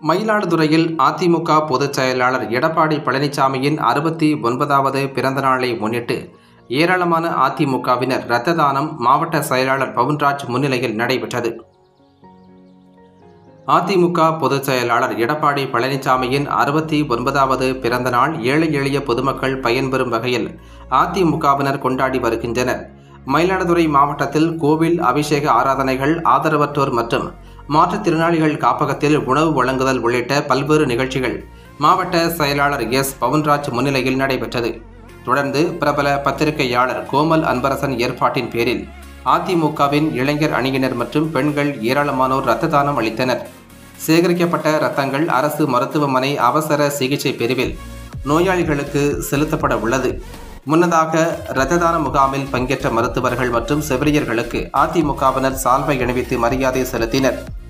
மயிலாடுதுறையில் அதிமுக பொதுச் செயலாளர் எடப்பாடி பழனிசாமியின் அறுபத்தி ஒன்பதாவது பிறந்த நாளை முன்னிட்டு ஏராளமான அதிமுகவினர் இரத்த தானம் மாவட்ட செயலாளர் பவுன்ராஜ் முன்னிலையில் நடைபெற்றது அதிமுக பொதுச் செயலாளர் எடப்பாடி பழனிசாமியின் அறுபத்தி ஒன்பதாவது பிறந்த நாள் ஏழை எளிய பொதுமக்கள் பயன்பெறும் வகையில் அதிமுகவினர் கொண்டாடி வருகின்றனர் மயிலாடுதுறை மாவட்டத்தில் கோவில் அபிஷேக ஆராதனைகள் ஆதரவற்றோர் மற்றும் மாற்றுத்திறனாளிகள் காப்பகத்தில் உணவு வழங்குதல் உள்ளிட்ட பல்வேறு நிகழ்ச்சிகள் மாவட்ட செயலாளர் எஸ் பவுன்ராஜ் முன்னிலையில் நடைபெற்றது தொடர்ந்து பிரபல பத்திரிகையாளர் கோமல் அன்பரசன் ஏற்பாட்டின் பேரில் அதிமுகவின் இளைஞர் அணியினர் மற்றும் பெண்கள் ஏராளமானோர் இரத்த தானம் அளித்தனர் சேகரிக்கப்பட்ட இரத்தங்கள் அரசு மருத்துவமனை அவசர சிகிச்சை பிரிவில் நோயாளிகளுக்கு செலுத்தப்பட உள்ளது முன்னதாக இரத்த தான முகாமில் பங்கேற்ற மருத்துவர்கள் மற்றும் செவிலியர்களுக்கு அதிமுகவினர் சால்வை அணிவித்து மரியாதை செலுத்தினர்